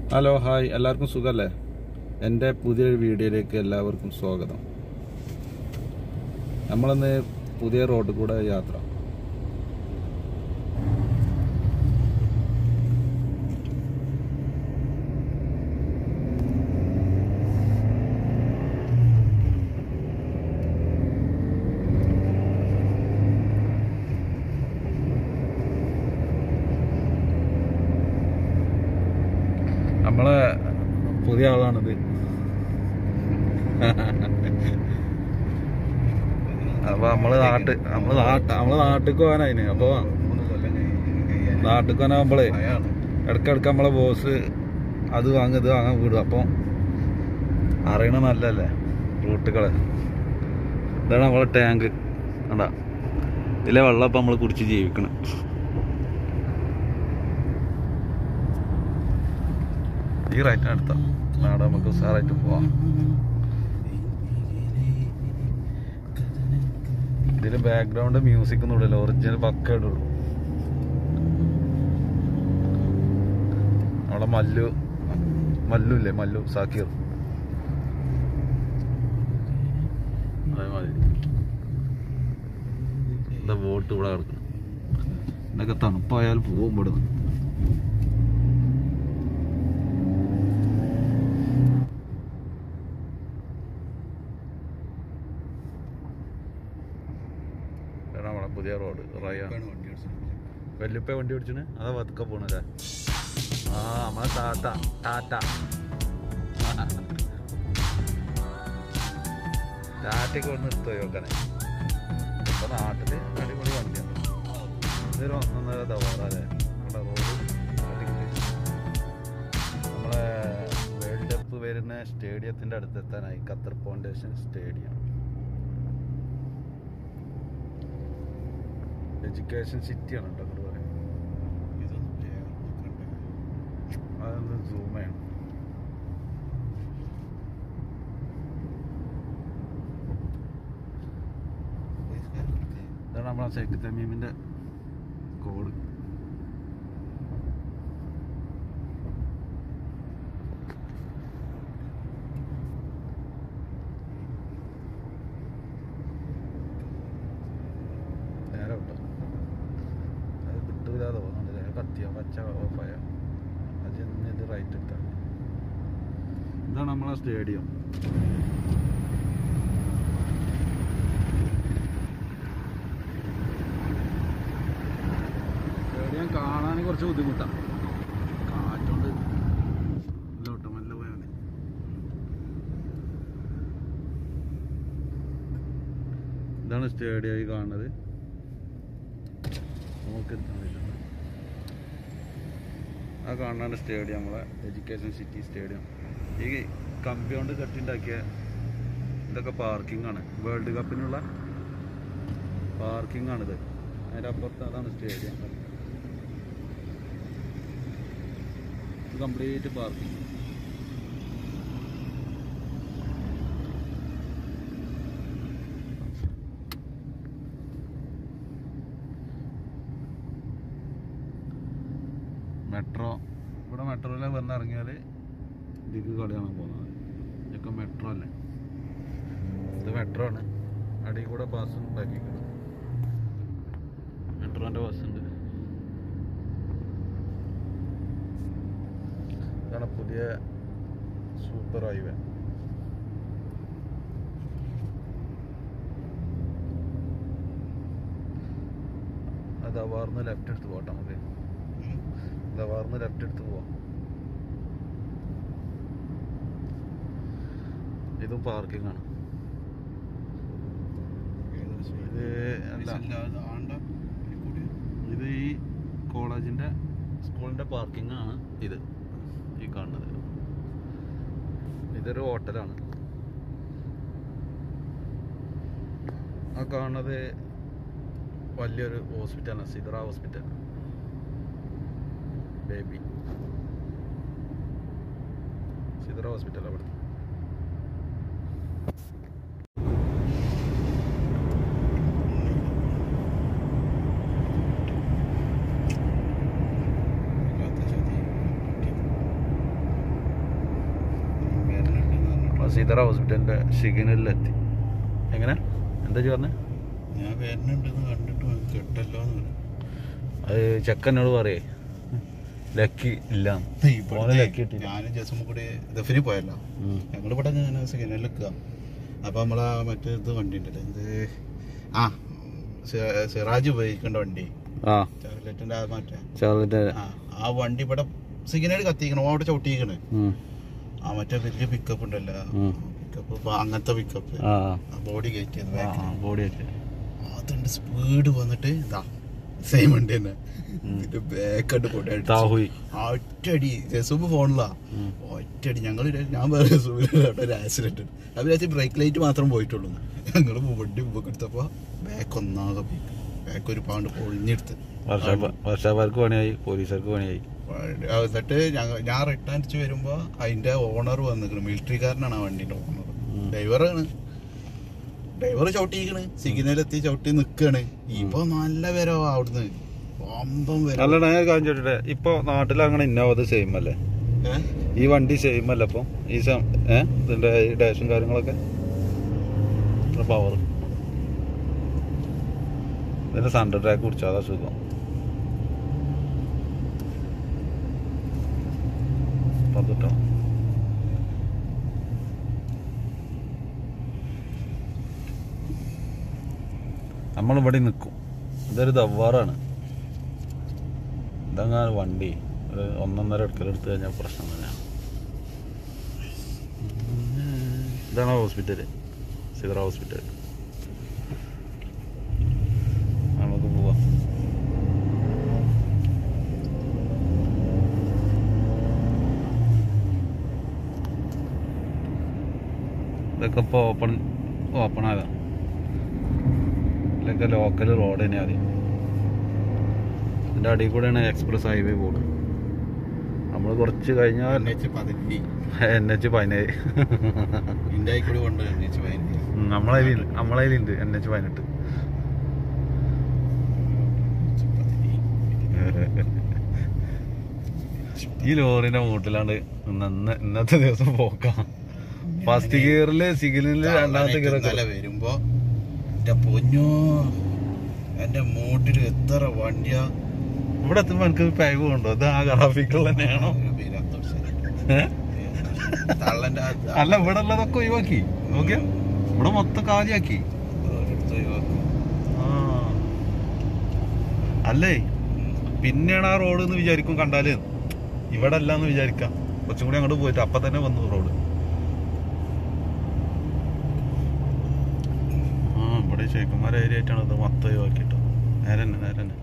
Hello hi എല്ലാവർക്കും സുഖല്ലേ എൻ്റെ പുതിയൊരു വീഡിയോയിലേക്ക് എല്ലാവർക്കും സ്വാഗതം നമ്മളിന്ന് പുതിയ റോഡിൽ കൂടെ യാത്ര നമ്മളെ പുതിയ ആളാണിത് അപ്പൊ നമ്മള് നാട്ട് നമ്മള് നാട്ട് നമ്മള് നാട്ടിക്ക് പോകാനതിന് അപ്പൊ നാട്ടിക്ക് പോകാനാകുമ്പോളേ ഇടക്കിടക്ക് നമ്മളെ ബോസ് അത് വാങ്ങും ഇത് വാങ്ങാൻ വിടും അപ്പൊ അറിയണ നല്ലല്ലേ റൂട്ടുകള് ഇതാണ് നമ്മളെ ടാങ്ക് കണ്ടാ ഇതിലെ വെള്ളം ഇപ്പൊ നമ്മള് കുടിച്ച് ജീവിക്കണം ഈ റൈറ്റിന് അടുത്ത നാട് നമുക്ക് ഉഷാറായിട്ട് പോവാം ഇതിന് ബാക്ക്ഗ്രൗണ്ട് മ്യൂസിക് ഒന്നും ഇടില്ല ഒറിജിനൽ പക്ക ഇടുള്ളൂ അവിടെ മല്ലു മല്ലു ഇല്ലേ മല്ലു സാക്കിർ അതേമാതിരി എന്താ വോട്ട് ഇവിടെ കിടക്കണം ഇതൊക്കെ തണുപ്പായാൽ പോവും ഇവിടുന്ന് ഇതാണ് നമ്മളെ പുതിയ റോഡ് റയ വല്യപ്പ വണ്ടി ഓടിച്ചിന് അതാ പതുക്കെ പോണല്ലേ ആ നമ്മളെ ടാറ്റ ടാറ്റ ടാറ്റയ്ക്ക് വന്ന് നിർത്തോ നോക്കണേ ഇപ്പൊ നാട്ടില് അടിപൊളി വണ്ടിയാണ് ഇതൊരു ഒന്നൊന്നര തവാറല്ലേ നമ്മുടെ റോഡ് അടിപൊളി നമ്മളെ വേൾഡ് കപ്പ് വരുന്ന സ്റ്റേഡിയത്തിന്റെ അടുത്തെത്താനായി ഖത്തർ ഫൗണ്ടേഷൻ സ്റ്റേഡിയം എഡ്യൂക്കേഷൻ സിറ്റിയാണ് കേട്ടോ അങ്ങോട്ട് പറയാം അതൊന്ന് സൂം ചെയ്യണം ഇതാണ് നമ്മളെ സൈക്കിൾ തമീമിന്റെ കോഡ് നേരെ വിട്ടോ അത് കിട്ടൂല തോന്നുന്നുണ്ട് കത്തിയ പച്ച ഓഫായ അത് ചെന്ന് ഇത് റൈറ്റ് എടുത്താൽ ഇതാണ് നമ്മളെ സ്റ്റേഡിയം സ്റ്റേഡിയം കാണാൻ കുറച്ച് ബുദ്ധിമുട്ടാണ് കാറ്റുണ്ട് ഇല്ലോട്ട് മെല്ലെ പോയാൽ മതി ഇതാണ് സ്റ്റേഡിയം ഈ കാണുന്നത് നോക്കിയെടുക്കാൻ പറ്റുന്നത് ആ കാണാണ് സ്റ്റേഡിയം നമ്മളെ എഡ്യൂക്കേഷൻ സിറ്റി സ്റ്റേഡിയം ഈ കമ്പി കൊണ്ട് കെട്ടിണ്ടാക്കിയ ഇതൊക്കെ പാർക്കിംഗ് ആണ് വേൾഡ് കപ്പിനുള്ള പാർക്കിംഗ് ആണിത് അതിൻ്റെ അപ്പുറത്ത് അതാണ് സ്റ്റേഡിയം ഇത് കംപ്ലീറ്റ് പാർക്കിംഗ് മെട്രോ ഇവിടെ മെട്രോയിൽ വന്ന് ഇറങ്ങിയാൽ ഇതിക്ക് കളി കാണാൻ പോകുന്നത് ഇതൊക്കെ മെട്രോ അല്ലേ ഇത് മെട്രോ ആണ് അടിയിൽ കൂടെ ബസ് ഉണ്ടാക്കിക്കുന്നത് മെട്രോൻ്റെ ബസ് ഉണ്ട് ഇതാണ് പുതിയ സൂപ്പർ ഹൈവേ അത് അവാർന്ന് ലെഫ്റ്റ് എടുത്ത് പോട്ടെ നമുക്ക് ഗവാറിന്ന് ലെഫ്റ്റ് എടുത്ത് പോവാം ഇതും പാർക്കിംഗ് ആണ് ഇത് അല്ല ഇത് ഈ കോളേജിന്റെ സ്കൂളിന്റെ പാർക്കിംഗ് ആണ് ഇത് ഈ കാണുന്നത് ഇതൊരു ഹോട്ടലാണ് ആ കാണുന്നത് വലിയൊരു ഹോസ്പിറ്റലാണ് Sidra hospital baby Sidra hospital അവിടെ സീതറ ഹോസ്പിറ്റലിന്റെ സിഗ്നലിലെത്തി എങ്ങനെ എന്താ പറഞ്ഞ ഞാൻ വരുന്നുണ്ടെന്ന് കണ്ടിട്ട് കിട്ടല്ലോ എന്ന് അത് ചെക്കനോട് പറയേ ലക്കി ഇല്ല ഓനെ ലക്കി കിട്ടി ഞാനും ജസും കൂടി ദഫിനി പോയല്ലോ ഞങ്ങൾ ഇവിടെ ഞാൻ സിഗ്നലിൽ നിൽക്കുക അപ്പൊ നമ്മളാ മറ്റേ ഇത് വണ്ടി ഉണ്ടല്ലോ എന്ത് ആ സി- സിറാജ് ഉപയോഗിക്കേണ്ട വണ്ടി ആ ചോക്ലേറ്റിന്റെ ആ മറ്റേ ചാർലിന്റെ ആ ആ വണ്ടി ഇവിടെ സിഗ്നൽ കത്തിക്കണം ഓ അവിടെ ചവിട്ടിക്കണ് ഉം. ആ മറ്റേ വലിയ പിക്കപ്പ് ഉണ്ടല്ലോ ഉം. പിക്കപ്പ് അങ്ങനത്തെ പിക്കപ്പ് ആ ബോഡി കയറ്റിയത് ആ ബാക്കിൽ ബോഡി ആയിട്ട് അതുണ്ട് സ്പീഡ് വന്നിട്ട് ഇതാ സെയിം വണ്ടി തന്നെ ഇതിന്റെ ബാക്കണ്ട് കൊണ്ടായിട്ട് താഹുയി ഒറ്റടി ജസൂബ് ഫോണിലാ ഉം. ഒറ്റടി ഞങ്ങൾ ഞാൻ വേറെ ജസൂബിൽ ഒരു ആക്സിഡന്റ് അത് വിചാരിച്ച് ബ്രേക്ക് ലൈറ്റ് മാത്രം പോയിട്ടുള്ളൂ ഞങ്ങൾ വണ്ടി മുമ്പ് എടുത്തപ്പോ ബാക്ക് ഒന്നാകെ ബാക്ക് ഒരു പാണ്ട് പൊളിഞ്ഞെടുത്ത് വർഷാപ്പാർക്ക് പണിയായി പോലീസുകാർക്ക് പണിയായി ആ, എന്നിട്ട് ഞങ്ങ- ഞാൻ റിട്ടേൺ അടിച്ച് വരുമ്പോ അതിന്റെ ഓണർ വന്നിക്കണ് മിലിറ്ററിക്കാരനാണ് ആ വണ്ടിന്റെ ഓണർ ഉം. ഡ്രൈവറാണ് ഡ്രൈവർ ചവിട്ടിക്കണ് സിഗ്നലെത്തി ചവിട്ടി നിക്കാണ് ഇപ്പൊ നല്ല വരവാ അവിടുന്ന് ഒമ്പം വരെ അല്ലടാ ഞാൻ കാര്യം ചോദിച്ചിട്ടെ ഇപ്പൊ നാട്ടിൽ അങ്ങനെ ഇന്നോവത് സെയിം അല്ലേ ഈ വണ്ടി സെയിം അല്ല ഇപ്പൊ ഈ സം- ഏ ഇതിന്റെ ഈ ഡാഷും കാര്യങ്ങളൊക്കെ പവർ ഇതിന്റെ സൺഡർ ട്രാക്ക് കുടിച്ചാൽ അതാ സുഖം പതിട്ടോ നമ്മളിവിടെ നിൽക്കും ഇതൊരു ദവ്വാറാണ് ഇതങ്ങനെ വണ്ടി ഒരു ഒന്നൊന്നര എടുക്കലെടുത്ത് കഴിഞ്ഞാൽ പ്രശ്നം തന്നെയാണ് ഇതാണ് ഹോസ്പിറ്റല് സിദറ ഹോസ്പിറ്റൽ നമുക്ക് പോവാം ഇതൊക്കെ ഇപ്പോൾ ഓപ്പൺ ഓപ്പൺ ആയതാണ് ഇതിലൊക്കെ ലോക്കൽ റോഡ് തന്നെ ആദ്യം ഇതിൻ്റെ അടിയിൽ കൂടെയാണ് എക്സ്പ്രസ് ഹൈവേ പോകുന്നത് നമ്മൾ കുറച്ച് കഴിഞ്ഞാൽ എൻഎച്ച് പതിനഞ്ച് എൻ എച്ച് പതിനേഴ് ഇന്ത്യയിൽ കൂടി കൊണ്ട് എൻഎച്ച് പതിനഞ്ച് നമ്മളതിൽ നമ്മളതിലുണ്ട് എൻ എച്ച് പതിനെട്ട് ഈ ലോറിന്റെ മൂട്ടിലാണ്ട് ഇന്ന് ഇന്ന് ഇന്നത്തെ ദിവസം പോക്കാം ഫസ്റ്റ് ഗിയറില് സിഗ്നലില് രണ്ടാമത്തെ ഗിയറൊക്കെ ഇന്നലെ വരുമ്പോ എന്റെ പൊന്നോ എന്റെ മൂട്ടിൽ എത്ര വണ്ടിയാ ഇവിടെ എത്തുമ്പോ എനിക്ക് പാഗ് കൊണ്ടോ ഇത് ആ ഗ്രാഫിക്കൽ തന്നെയാണോ ഏ? തള്ളന്റെ ആ- അല്ല ഇവിടെ ഉള്ളതൊക്കെ ഒഴിവാക്കി നോക്കിയാ ഇവിടെ മൊത്തം കാലിയാക്കി ഒരിടത്ത് ഒഴിവാക്കും. ആ. അല്ലേ പിന്നെയാണ് ആ റോഡ് എന്ന് വിചാരിക്കും കണ്ടാല് ഇവിടെ അല്ല എന്ന് വിചാരിക്കാം കുറച്ചും കൂടി അങ്ങോട്ട് പോയിട്ട് അപ്പൊ തന്നെ വന്നു റോഡ് ആ ഇവിടെ ചേക്കന്മാർ ഏരിയ ആയിട്ടാണ് ഇത് മൊത്തം ഒഴിവാക്കിട്ടോ നേരെ തന്നെ നേരെ തന്നെ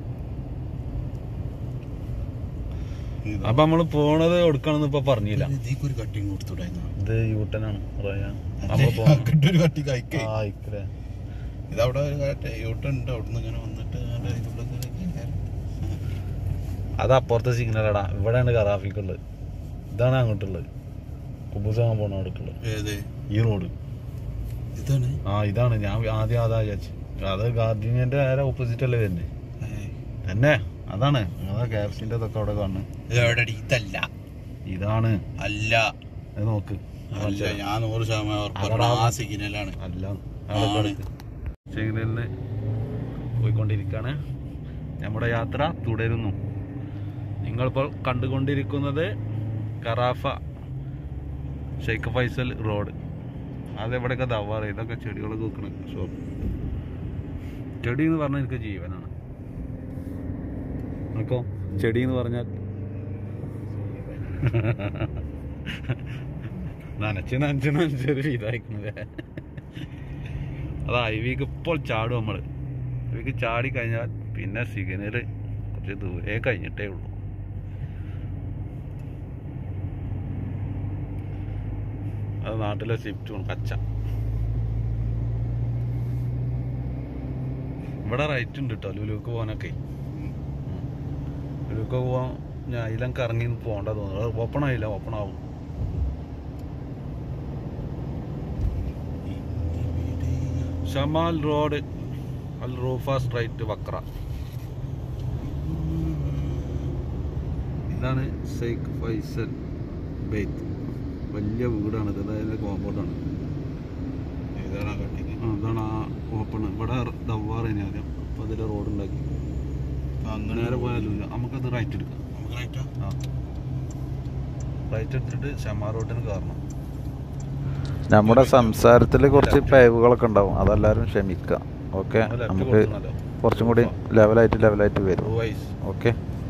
ഇതാ. അപ്പൊ നമ്മള് പോണത് എടുക്കണമെന്ന് ഇപ്പൊ പറഞ്ഞില്ല ഇതിക്ക് ഒരു കട്ടിങ് കൊടുത്തുടായിരുന്നു ഇത് യൂട്ടനാണ് നമ്മള് പോണ ഒരു കട്ടിങ് അയക്കേ ആ ഇക്ക래 ഇതവിടെ ഒരു യൂട്ടൺ ഉണ്ട് അവിടുന്ന് ഇങ്ങനെ വന്നിട്ട് അതിന്റെ ഇതിലൂടെ ഇങ്ങനെ കയറി. അത് അപ്പുറത്തെ സിഗ്നലടാ ഇവിടെയാണ് കറാഫിക്കുള്ളത് ഇതാണ് അങ്ങോട്ടുള്ളത് കുബൂസ് വാങ്ങാൻ പോണ അവിടേക്കുള്ളത് ഏത് ഈ റോഡ് ഇതാണ് ആ ഇതാണ് ഞാൻ ആദ്യം അതാ വിചാരിച്ചു അത് ഗാർഡിയന്റെ നേരെ ഓപ്പോസിറ്റ് അല്ലേ വരുന്നത് ഏ. തന്നെ അതാണ് അതാ ക്യാപ്സിന്റെ ഇതൊക്കെ അവിടെ കാണുന്നത് ഇത് എവിടെടി? ഇതല്ല ഇതാണ് അല്ല അത് നോക്ക് അല്ല ഞാൻ നൂറ് ശതമാനം ഉറപ്പാണ് ആ സിഗ്നലാണ് അല്ല ആണ്. സിഗ്നലിന് പോയിക്കൊണ്ടിരിക്കുകയാണ് നമ്മുടെ യാത്ര തുടരുന്നു നിങ്ങളിപ്പോൾ കണ്ടുകൊണ്ടിരിക്കുന്നത് കറാഫ ഷെയ്ഖ് ഫൈസൽ റോഡ് അതെവിടെയൊക്കെ ദവാറ് ഇതൊക്കെ ചെടികളൊക്കെ വെക്കണ ഷോപ്പ് ചെടി എന്ന് പറഞ്ഞാൽ എനിക്ക് ജീവനാണ് നിനക്കോ ചെടി എന്ന് പറഞ്ഞാൽ നനച്ച് നനച്ച് നനച്ചൊരു ഇതായിരിക്കുന്നത് അത് ഐവിക്ക് ഇപ്പോൾ ചാടും നമ്മൾ ഐവിക്ക് ചാടി കഴിഞ്ഞാൽ പിന്നെ സിഗ്നൽ കുറച്ച് ദൂരെ കഴിഞ്ഞിട്ടേ ഉള്ളൂ അത് നാട്ടിലെ സ്വിഫ്റ്റും കച്ച ഇവിടെ റൈറ്റ് ഉണ്ട് കേട്ടോ ലുലുക്ക് പോകാനൊക്കെ ലുലുക്ക് പോവാൻ ഞാൻ അതിലൊക്കെ ഇറങ്ങി പോകണ്ട തോന്നുന്നു ഓപ്പൺ ആയില്ല ഓപ്പൺ ആവും Shamal road Al Rufa street Wakra ഇതാണ് ഷെയ്ഖ് ഫൈസൽ ബെയ്ത്ത് വലിയ വീടാണ് ഇത് അതായത് കോമ്പൗണ്ടാണ് ഇതാണ് ആ കട്ടിങ് ആ അതാണ് ആ ഓപ്പൺ ഇവിടെ ദവാറേനി ആദ്യം അപ്പോൾ അതിൽ റോഡ് ഉണ്ടാക്കി അങ്ങനെ നേരെ പോയാലും നമുക്കത് റൈറ്റ് എടുക്കാം നമുക്ക് റൈറ്റാ ആ റൈറ്റ് എടുത്തിട്ട് ഷമാ റോഡിന് കയറണം നമ്മുടെ സംസാരത്തിൽ കുറച്ച് പിഴവുകളൊക്കെ ഉണ്ടാവും അതെല്ലാവരും ക്ഷമിക്കുക ഓക്കെ ലെഫ്റ്റ് നമുക്ക് കൊടുക്കണല്ലോ കുറച്ചും കൂടി ലെവലായിട്ട് ലെവലായിട്ട് വരും വൈസ് ഓക്കെ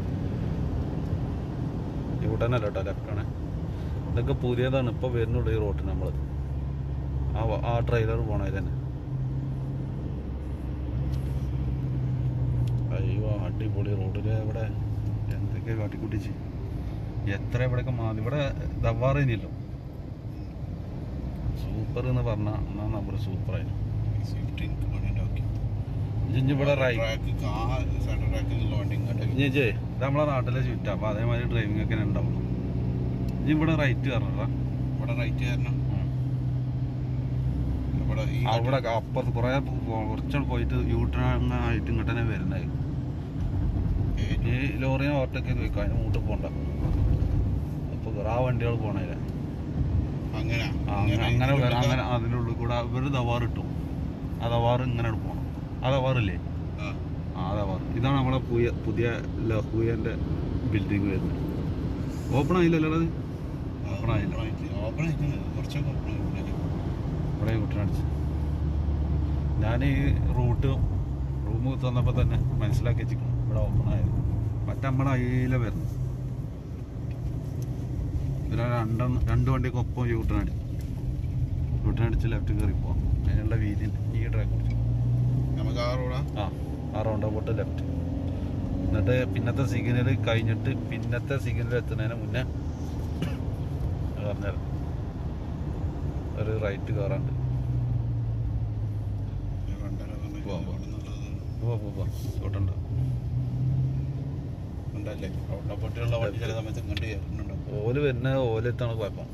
ഇവിടെ തന്നെ കേട്ടോ ലെഫ്റ്റാണ് ഇതൊക്കെ പുതിയതാണ് ഇപ്പോൾ വരുന്നുള്ളൂ ഈ റോട്ടിന് നമ്മൾ ആ വ- ആ ട്രെയിലർ പോണത് തന്നെ അയ്യോ അടിപൊളി റോഡിൽ ഇവിടെ എന്തൊക്കെ കാട്ടിക്കുട്ടിച്ച് എത്ര ഇവിടെയൊക്കെ മാറി ഇവിടെ ദവാറിനില്ലോ സൂപ്പർ എന്ന് പറഞ്ഞാൽ എന്നാൽ നമ്മുടെ സൂപ്പറായിരുന്നു സ്വിഫ്റ്റിംഗ് വണ്ടിയുണ്ടാക്കി ഇഞ്ചി ഇവിടെ റൈ ട്രാക്ക് കാ സെൻട്രൽ ട്രാക്കിൽ നിന്നുള്ള വണ്ടി ഇങ്ങോട്ട് ഇഞ്ചേ ഇത് നമ്മളെ നാട്ടിലെ ചുറ്റാ അപ്പോൾ അതേമാതിരി ഡ്രൈവിംഗ് ഒക്കെ ഉണ്ടാവും ഇനി ഇവിടെ റൈറ്റ് കയറണ ഇവിടെ റൈറ്റ് കാരണം ഇവിടെ ഈ അവിടെ അപ്പുറത്ത് കുറേ കുറച്ചാണ് പോയിട്ട് യൂ ടേൺ ആയിട്ട് ഇങ്ങോട്ട് തന്നെ വരുന്നത് ഈ ലോറിയെ ഓവർടേക്ക് വെക്കാം അതിന് മൂട്ട് പോണ്ട അപ്പൊ ആ വണ്ടികൾ പോണേല അങ്ങനെ അങ്ങനെ വരാം. അങ്ങനെ അതിൻ്റെ ഉള്ളിൽ കൂടെ ഇവര് ദവാർ ഇട്ടു ആ ദവാർ ഇങ്ങനെ പോണം ആ ദവാറില്ലേ ആ. ആ ദവാർ ഇതാണ് നമ്മളെ പുതിയ പുതിയ ലഹുയന്റെ ബിൽഡിംഗ് വരുന്നത് ഓപ്പൺ ആയില്ലല്ലോ അത് ഓപ്പൺ ആയില്ല ഓപ്പൺ ആയിട്ടുണ്ട് കുറച്ചൊക്കെ ഓപ്പൺ ആയിട്ടുണ്ട് ഇവിടെ യൂട്ടനടിച്ച് ഞാൻ ഈ റൂട്ട് റൂം തന്നപ്പോൾ തന്നെ മനസ്സിലാക്കി വെച്ചിരിക്കണം ഇവിടെ ഓപ്പൺ ആയത് മറ്റേ നമ്മുടെ അയില വരുന്നു പിന്നെ രണ്ട് രണ്ട് വണ്ടിയൊക്കെ ഒപ്പം യൂട്ടൺ അടി യൂട്ടൺ അടിച്ച് ലെഫ്റ്റ് കയറി പോവാം അതിനുള്ള വീതി ഈ ട്രാക്ക് കുറിച്ച് നമുക്ക് ആ റോഡാ ആ ആ റൗണ്ട് പോട്ട് ലെഫ്റ്റ് എന്നിട്ട് പിന്നത്തെ സിഗ്നൽ കഴിഞ്ഞിട്ട് പിന്നത്തെ സിഗ്നൽ എത്തുന്നതിന് മുന്നേ പറഞ്ഞുതരാം ഒരു റൈറ്റ് കയറാണ്ട് രണ്ടര പോവാം, പോവാം. അവിടെ നിന്നുള്ളത് പോവാ പോവാ ചോട്ടുണ്ട് ഉണ്ടല്ലേ അവിടെ പൊട്ടിയുള്ള വണ്ടി ചില സമയത്ത് ഇങ്ങോട്ട് കയറുന്നുണ്ടോ ഓല് വരുന്ന ഓലെത്താണ് കുഴപ്പം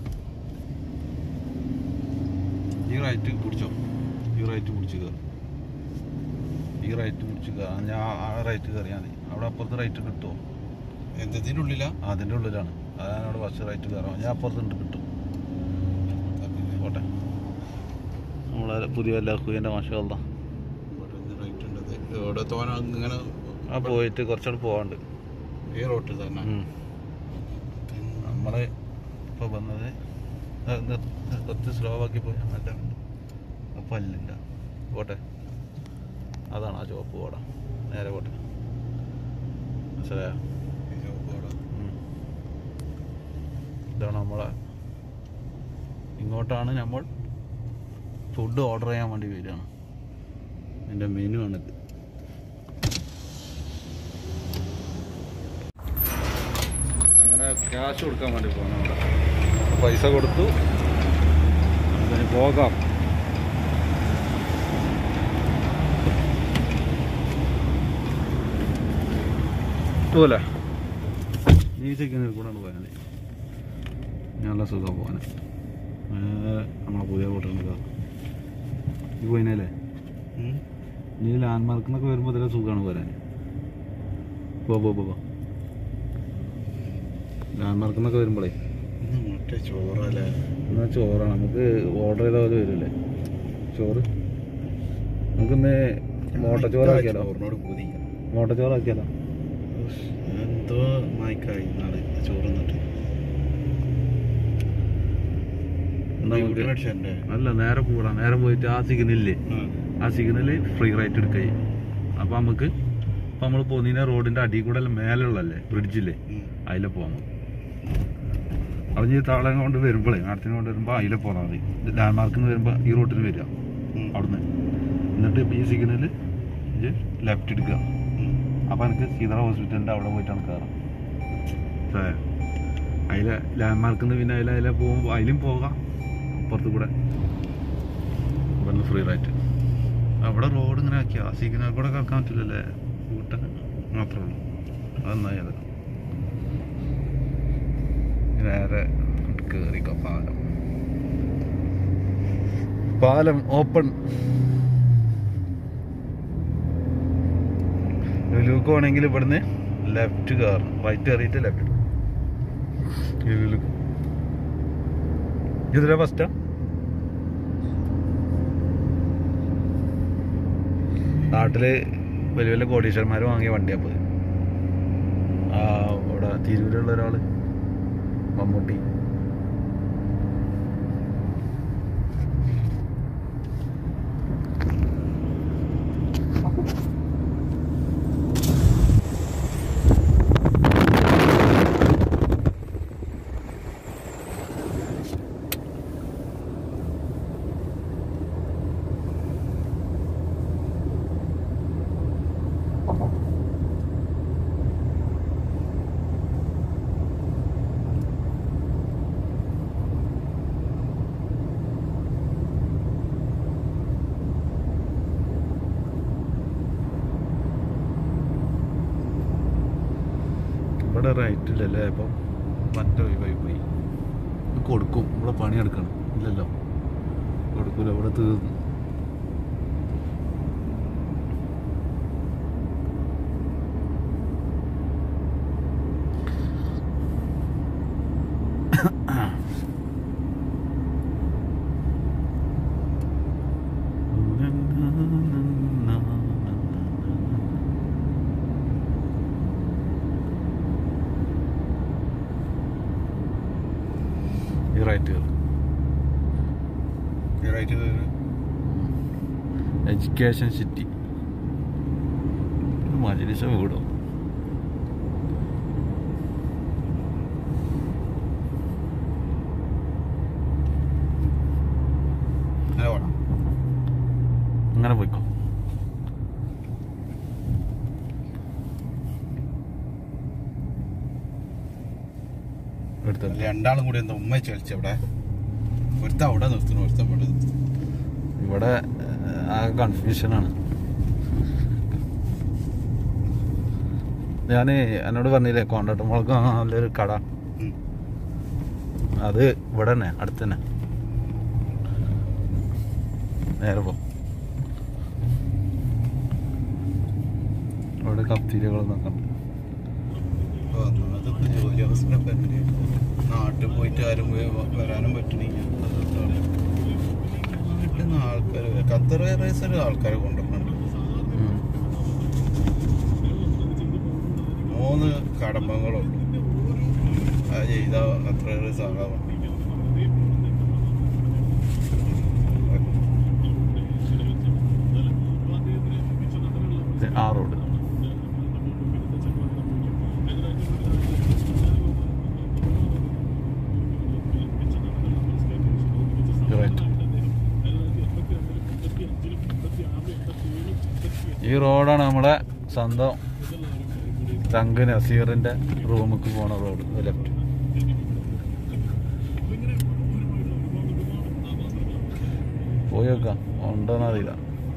ഈ റൈറ്റ് പിടിച്ചോ ഈ റൈറ്റ് പിടിച്ച് കയറും ഈ റൈറ്റ് പിടിച്ച് കയറാം ഞാൻ ആ റൈറ്റ് കയറിയാൽ മതി അവിടെ അപ്പുറത്ത് റൈറ്റ് കിട്ടുമോ എന്തിൻ്റെ ഉള്ളിലാ അതിൻ്റെ ഉള്ളിലാണ് അതാണ് അവിടെ ഫസ്റ്റ് റൈറ്റ് കയറാം ഞാൻ അപ്പുറത്തുണ്ട് കിട്ടും പോട്ടെ നമ്മളെ പുതിയ ലഹുവിൻ്റെ മാഷല്ല റൈറ്റ് ഉണ്ട് അത്. ഇവിടെ തോന ഇങ്ങനെ ആ പോയിട്ട് കുറച്ചുകൂടെ പോകാണ്ട് ഈ റോട്ടിൽ തന്നെ ഉം. നമ്മള് ഇപ്പൊ വന്നത് ആ, നിർ- കുറച്ച് സ്ലോ ആക്കി പോയി നല്ല അപ്പൊ അല്ലില്ല പോട്ടെ അതാണ് ആ ചുവപ്പ് പോട നേരെ പോട്ടെ മനസ്സിലായോ ഈ ചുവപ്പ് അവിടെ. ഉം. ഇതാണ് നമ്മളെ ഇങ്ങോട്ടാണ് നമ്മൾ ഫുഡ് ഓർഡർ ചെയ്യാൻ വേണ്ടി വരികയാണ് എൻ്റെ മെനു ആണിത് അങ്ങനെ ക്യാഷ് കൊടുക്കാൻ വേണ്ടി പോകണം അവിടെ പൈസ കൊടുത്തു അതിന് പോകാം പോലെ ഈ ചിക്കനിൽ കൂടെ പോയാൽ നല്ല സുഖം പോകാൻ നമ്മളെ പുതിയ കൂട്ടുന്നത് ഈ പോയിനല്ലേ ഉം. ഈ ലാൻഡ് മാർക്കിനൊക്കെ വരുമ്പോൾ ഇതിലെ സുഖമാണ് പോരാൻ പോ പോ പോ പോ ലാൻഡ് മാർക്കിനൊക്കെ വരുമ്പോഴേ ഇത് മുട്ട ചോറല്ലേ എന്നാ ചോറാണ് നമുക്ക് ഓർഡർ ചെയ്ത പോലെ വരില്ലേ ചോറ് നമുക്കിന്ന് മോട്ടച്ചോറാക്കിയാലോ ചോറിനോട് പൂതി മോട്ടച്ചോറാക്കിയാലോ എന്തോ മായ്ക്കായി നാളെ ചോറ് നിന്നിട്ട് എന്നാ നമുക്ക് അടിച്ചേ അല്ല നേരെ കൂടാ നേരെ പോയിട്ട് ആ സിഗ്നലില്ലേ ആ സിഗ്നല് ഫ്രീ റൈറ്റ് എടുക്കുക അപ്പൊ നമുക്ക് ഇപ്പൊ നമ്മൾ പൊന്നീന റോഡിന്റെ അടി കൂടെ മേലുള്ളല്ലേ ബ്രിഡ്ജില്ലേ അതിലെ പോകാം നമുക്ക് അവിടെ ഈ താളം കൊണ്ട് വരുമ്പോഴേ നാട്ടിന് കൊണ്ട് വരുമ്പോൾ അതിലെ പോകാൻ മതി ലാൻഡ് മാർക്കിൽ നിന്ന് വരുമ്പോൾ ഈ റോട്ടിന് വരിക അവിടുന്ന് എന്നിട്ട് ഈ സിഗ്നല് ലെഫ്റ്റ് എടുക്കുക അപ്പൊ എനിക്ക് സീതറ ഹോസ്പിറ്റലിന്റെ അവിടെ പോയിട്ടാണ് കയറാം മനസ്സിലായോ? അതിലെ ലാൻഡ് മാർക്കിൽ നിന്ന് പിന്നെ അതിലെ അതിലെ പോകുമ്പോൾ അതിലും പോകാം അപ്പുറത്ത് കൂടെ ഇവിടുന്ന് ഫ്രീ റൈറ്റ് അവിടെ റോഡ് ഇങ്ങനെ ആക്കിയാ സിഗ്നൽ കൂടെ കേൾക്കാൻ പറ്റില്ലല്ലേ കൂട്ടൻ മാത്രമേ ഉള്ളൂ അത് നന്നായി അത് നേരെ കയറിക്കോ പാലം പാലം ഓപ്പൺ ലുലുക്ക് പോകണമെങ്കിൽ ഇവിടുന്ന് ലെഫ്റ്റ് കയറണം റൈറ്റ് കയറിയിട്ട് ലെഫ്റ്റ് ലുലുക്ക് ഇതിലെ ഫസ്റ്റാ നാട്ടില് വലിയ വലിയ കോടീശ്വരന്മാർ വാങ്ങിയ വണ്ടിയാപ്പത് ആ ഇവിടെ തിരൂരുള്ള ഒരാള് മമ്മൂട്ടി ഇവിടെ റൈറ്റ് ഇല്ലല്ലേ അപ്പം മറ്റേ ഒഴിവായി പോയി ഇത് കൊടുക്കും ഇവിടെ പണിയെടുക്കണം ഇല്ലല്ലോ കൊടുക്കൂല ഇവിടെ തീർന്നു ഈ റൈറ്റ് കയറി ഈ റൈറ്റ് കയറി എഡ്യൂക്കേഷൻ സിറ്റി മജലിസ വീടോ അങ്ങനെ വേണം അങ്ങനെ പോയിക്കോ എടുത്തല്ലേ രണ്ടാളും കൂടി എന്താ ഉമ്മ ചലിച്ച അവിടെ ഒരുത്ത അവിടെ നിർത്തണം ഒരുത്ത ഇവിടെ നിർത്തണം ഇവിടെ ആ കൺഫ്യൂഷനാണ് ഞാൻ എന്നോട് പറഞ്ഞില്ലേ കോണ്ടാക്ട് മുളക് നല്ലൊരു കട ഉം. അത് ഇവിടെ തന്നെ അടുത്ത് തന്നെ നേരെ പോ ഇവിടെ കത്തിരികൾ നോക്കാം അപ്പൊ അതിപ്പോ ജോലി അവസരമൊക്കെ എങ്ങനെയാ? നാട്ടിൽ പോയിട്ട് ആരും പോയി വ- വരാനും പറ്റണില്ല അതുകൊണ്ടാണ്. നാട്ടിൽ നിന്ന് ആൾക്കാർ ഖത്തർ എയർവേസിൽ ആൾക്കാരെ കൊണ്ടുവരുന്നുണ്ട് മൂന്ന് കടമ്പകളുണ്ട് അത് ചെയ്താൽ ഖത്തർ എയർവേസ് ആകാൻ വേണ്ടി ആ റോഡ് റൈറ്റ് ഈ റോഡാണ് നമ്മളെ സ്വന്തം തങ്ക് നസീറിന്റെ റൂമിക്ക് പോണ റോഡ് ലെഫ്റ്റ് പോയി നോക്കാം ഉണ്ടോന്ന് അറിയില്ല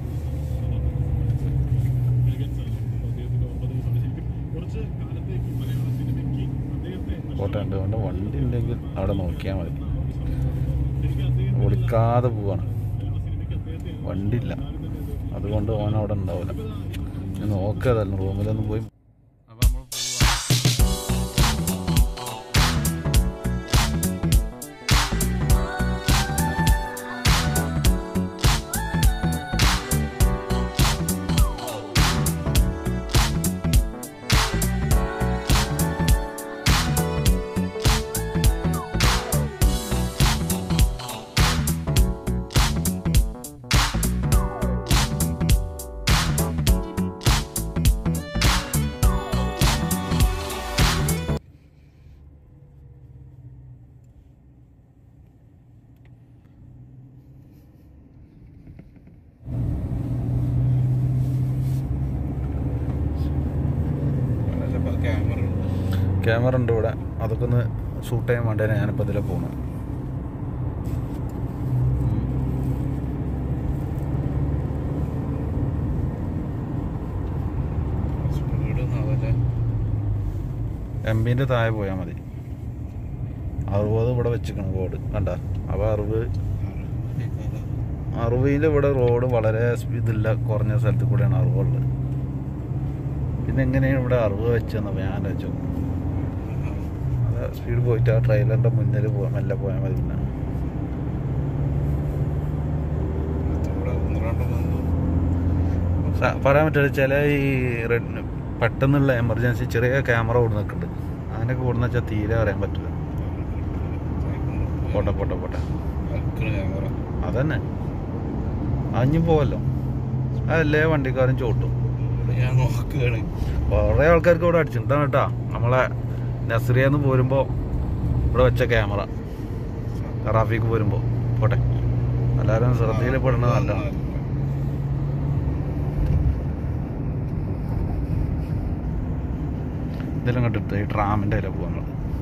പോട്ടെ ഉണ്ട് കൊണ്ട് വണ്ടി ഉണ്ടെങ്കിൽ അവിടെ നോക്കിയാൽ മതി ഒളിക്കാതെ പോവാണ് വണ്ടി ഇല്ല അതുകൊണ്ട് ഓൻ അവിടെ ഉണ്ടാവില്ല ഞാൻ നോക്കാതല്ല റൂമിലൊന്നും പോയി അപ്പൊ നമ്മൾ പോവാ ക്യാമറ ഉണ്ട് ക്യാമറ ഉണ്ട് ഇവിടെ അതൊക്കെ ഒന്ന് ഷൂട്ട് ചെയ്യാൻ വേണ്ടിയാണ് ഞാനിപ്പോൾ ഇതിലെ പോകുന്നത് സ്പീഡൊന്നും ആവല്ലേ എം ബിൻ്റെ താഴെ പോയാൽ മതി അറുപത് ഇവിടെ വെച്ചിക്കണം ബോർഡ് കണ്ട അപ്പോൾ അറുപത് അറുപതിൽ ഇവിടെ റോഡ് വളരെ ഇതില്ല കുറഞ്ഞ സ്ഥലത്ത് കൂടെയാണ് അറുപതുള്ളത് പിന്നെ എങ്ങനെയാണ് ഇവിടെ അറുപത് വെച്ചെന്ന് ഞാൻ വെച്ചു അത് സ്പീഡ് പോയിട്ട് ആ ട്രെയിലറിൻ്റെ മുന്നിൽ പോകാൻ മെല്ലെ പോയാൽ മതി പിന്നെ അവിടെ വന്നു സ- പറയാൻ പറ്റില്ല ചില ഈ റെഡ് പെട്ടെന്നുള്ള എമർജൻസി ചെറിയ ക്യാമറ ഓടി നിൽക്കുന്നുണ്ട് അങ്ങനെയൊക്കെ ഓടുന്ന വെച്ചാൽ തീരെ അറിയാൻ പറ്റില്ല പോട്ടെ പോട്ടെ പോട്ടെ ക്യാമറ അതന്നെ അഞ്ഞും പോവല്ലോ അതല്ലേ വണ്ടിക്കാരൻ ചോട്ടും ഞാൻ നോക്കുകയാണ് കുറേ ആൾക്കാർക്ക് ഇവിടെ അടിച്ചിട്ടാണ് കേട്ടാ നമ്മളെ നസ്രിയെന്ന് പോരുമ്പോ ഇവിടെ വെച്ച ക്യാമറ റാഫിക്ക് പോരുമ്പോ പോട്ടെ എല്ലാവരും ശ്രദ്ധയിൽ പെടുന്നത് നല്ലതാണ് ഇതെല്ലാം കണ്ടിട്ട് ഈ ട്രാമിൻ്റെ അതിലെ പോകാൻ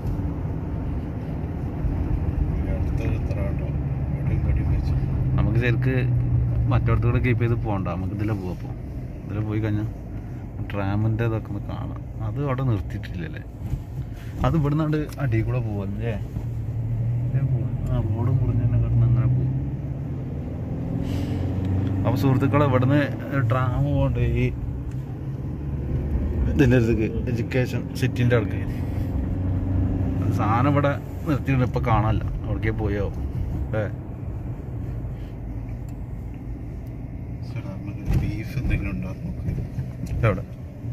അടുത്തൊരു ഇത്ര കേട്ടോ എവിടെയും കടി വെച്ചു നമുക്ക് ശരിക്ക് മറ്റോടത്ത് കൂടെ കീപ്പ് ചെയ്ത് പോകണ്ട നമുക്ക് ഇതിലെ പോവാം അപ്പോൾ ഇതിലെ പോയി കഴിഞ്ഞാൽ ട്രാമിൻ്റെ ഇതൊക്കെ ഒന്ന് കാണാം അത് അവിടെ നിർത്തിയിട്ടില്ലല്ലേ അത് ഇവിടുന്നാണ്ട് അടിയിൽ കൂടെ പോവല്ലേ ആ റോഡ് മുറിഞ്ഞ് തന്നെ കിടന്ന് അങ്ങനെ പോകും അപ്പോൾ സുഹൃത്തുക്കളെ ഇവിടുന്ന് ട്രാം പോകണ്ട് ഈ ഇതിൻ്റെ അടുത്തേക്ക് എഡ്യൂക്കേഷൻ സിറ്റിൻ്റെ അടുക്ക് അത് സാധനം ഇവിടെ നിർത്തിയിട്ടുണ്ട് ഇപ്പം കാണാനല്ല അവിടേക്കേ പോയോ ഏ ബീഫ് എന്തെങ്കിലും ഉണ്ടാകും നോക്ക് എവിടെ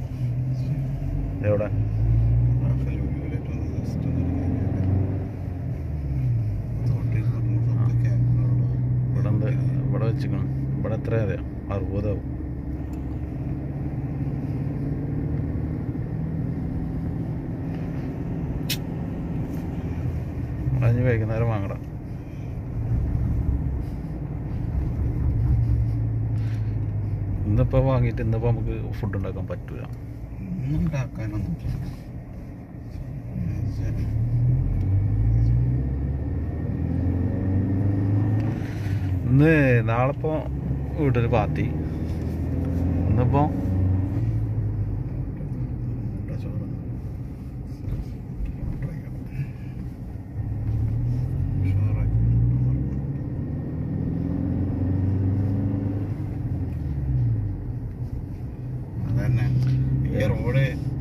എവിടെ റാഫേൽ വീഡിയോയിലായിട്ട് ഒന്ന് just ഒന്ന് ഇറങ്ങിയാല്. തൊട്ടിൽ നോക്കുമ്പോൾ ഒക്കെ camera ഉള്ളൂ. ഇവിടെ എന്ത് ഇവിടെ വെച്ചിക്കണം ഇവിടെ എത്ര അറിയാം അറുപതാവും അതിന് വൈകുന്നേരം വാങ്ങടാ ഇന്നിപ്പോ വാങ്ങിയിട്ട് ഇന്നിപ്പോ നമുക്ക് ഫുഡ് ഉണ്ടാക്കാൻ പറ്റൂല ഒന്നും ഉണ്ടാക്കാനൊന്നും ശരി. ഇന്ന് നാളെ ഇപ്പോ വീട്ടിൽ പാർട്ടി ഇന്നിപ്പോ മുട്ട ചോറ്. Try ചെയ്യാം. ഉഷാറാക്കി. അതന്നെ ഈ റോഡ്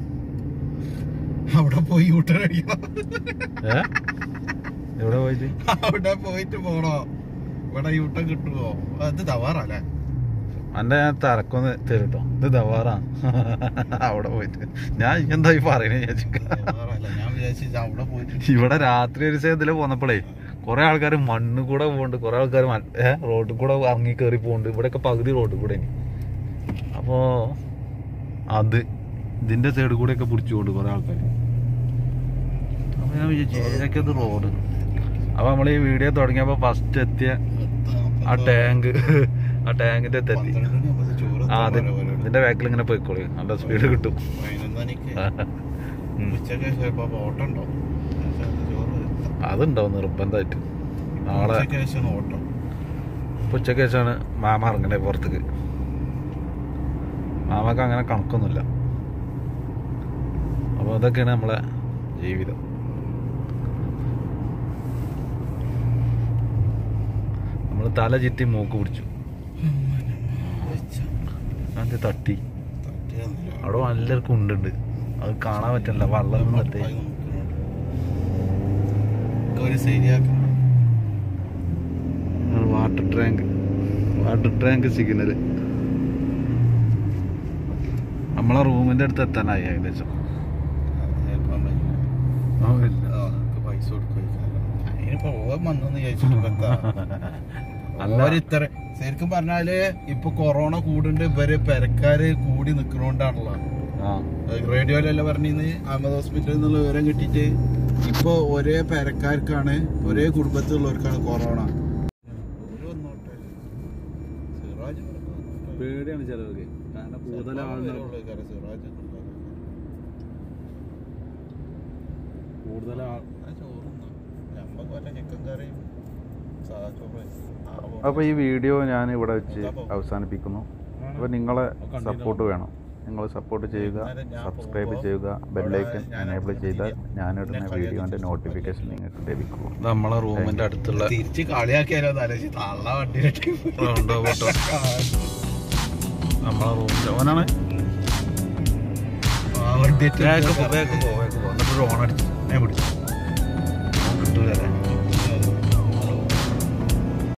അവിടെ പോയി യൂട്ടറടിക്കണം ഏ എവിടെ പോയിട്ട് അവിടെ പോയിട്ട് പോണോ ഇവിടെ യൂട്ടർ കിട്ടുമോ അത് തവാറല്ലേ അന്റെ ഞാൻ തരക്കൊന്ന് തരുട്ടോ ഇത് ദവാറാ അവിടെ പോയിട്ട് ഞാൻ എന്താ ഈ പറയണേ ചേച്ചിക്ക തവാറല്ല ഞാൻ വിചാരിച്ചു അവിടെ പോയിട്ട് ഇവിടെ രാത്രി ഒരു ദിവസം ഇതില് പോന്നപ്പോഴേ കുറെ ആൾക്കാർ മണ്ണ് കൂടെ പോകുന്നുണ്ട് കുറെ ആൾക്കാർ റോഡിൽ കൂടെ ഇറങ്ങി കയറി പോകുന്നുണ്ട് ഇവിടെയൊക്കെ പകുതി റോഡിൽ കൂടെ ഇനി അപ്പോ അത് ഇതിന്റെ സൈഡ് കൂടെ ഒക്കെ പിടിച്ചു കൊണ്ട് കുറെ ആൾക്കാർ അപ്പൊ ഞാൻ വിചാരിച്ചു ഏതൊക്കെ ഇത് റോഡ് അപ്പൊ നമ്മൾ ഈ വീഡിയോ തുടങ്ങിയപ്പോ ഫസ്റ്റ് എത്തിയ ആ ടാങ്ക് ആ ടാങ്കിന്റെ അടുത്ത് എത്തി ആ അതെ ഇതിന്റെ ബാക്കിൽ ഇങ്ങനെ പോയിക്കോളി നല്ല സ്പീഡ് കിട്ടും ഉം. ഉച്ചക്ക് ചിലപ്പോ ഓട്ടം ഉണ്ടാവും ചോറ് അതുണ്ടാവും നിർബന്ധമായിട്ട് നാളെ ഉച്ചയ്ക്ക് ശേഷം ഓട്ടം ഇപ്പൊ ഉച്ചയ്ക്ക് ശേഷമാണ് മാമ ഇറങ്ങണേ പുറത്തേക്ക് മാമക്ക് അങ്ങനെ കണക്കൊന്നുമില്ല അപ്പൊ അതൊക്കെയാണ് നമ്മളെ ജീവിതം നമ്മൾ തല ചുറ്റി മൂക്ക് പിടിച്ചു അത് തട്ടി അവിടെ നല്ലൊരു കുണ്ടുണ്ട് അത് കാണാൻ പറ്റില്ല വെള്ളം നിന്നിട്ട് ഒരു ശരിയാക്കണം water tank water tank signal നമ്മളെ റൂമിന്റെ അടുത്ത് എത്താനായി ഏകദേശം ആ, ഇല്ല. പൈസ അതിനിപ്പോ ഓൻ വന്നെന്ന് ചോദിച്ചിട്ട് എന്താ അല്ല. ഓരിത്ര ശരിക്കും പറഞ്ഞാല് ഇപ്പൊ കൊറോണ കൂടുണ്ട് ഇവര് പെരക്കാര് കൂടി നിക്കണോണ്ടാണല്ലോ ആ റേഡിയോയിലല്ല പറഞ്ഞിന്ന് അഹമ്മദ് ഹോസ്പിറ്റലിൽ നിന്നുള്ള വിവരം കിട്ടിയിട്ട് ഇപ്പൊ ഒരേ പെരക്കാർക്കാണ് ഒരേ കുടുംബത്തിലുള്ളവർക്കാണ് കൊറോണ പേടിയാണ് ചിലവർക്ക് കാരണം കൂടുതൽ ആളുണ്ടാവും കൂടുതൽ ആൾ ചിക്കൻ കറിയും സാധാ ചോറ് അപ്പോൾ ഈ വീഡിയോ ഞാൻ ഇവിടെ വെച്ച് അവസാനിപ്പിക്കുന്നു അപ്പോൾ നിങ്ങളെ സപ്പോർട്ട് വേണം നിങ്ങൾ സപ്പോർട്ട് ചെയ്യുക സബ്സ്ക്രൈബ് ചെയ്യുക ബെല്ലൈക്കൻ എനേബിൾ ചെയ്താൽ ഞാനിടുന്ന വീഡിയോൻ്റെ നോട്ടിഫിക്കേഷൻ നിങ്ങൾക്ക് ലഭിക്കും നമ്മളെ റൂമിന്റെ അടുത്തുള്ള തിരിച്ച് കളിയാക്കിയാലോ ആലോചിച്ച് തള്ള വണ്ടിയിലിട്ട് റൗണ്ടോ ബോട്ടോ നമ്മളെ റൂമിന്റെ ഓനാണ് ആ വണ്ടി ബാക്ക് പോ ബാക്ക് പോ ബാക്ക് പോ എന്നിട്ട് ഒരു ഓൺ അടിച്ചു ഞാൻ പിടിച്ചു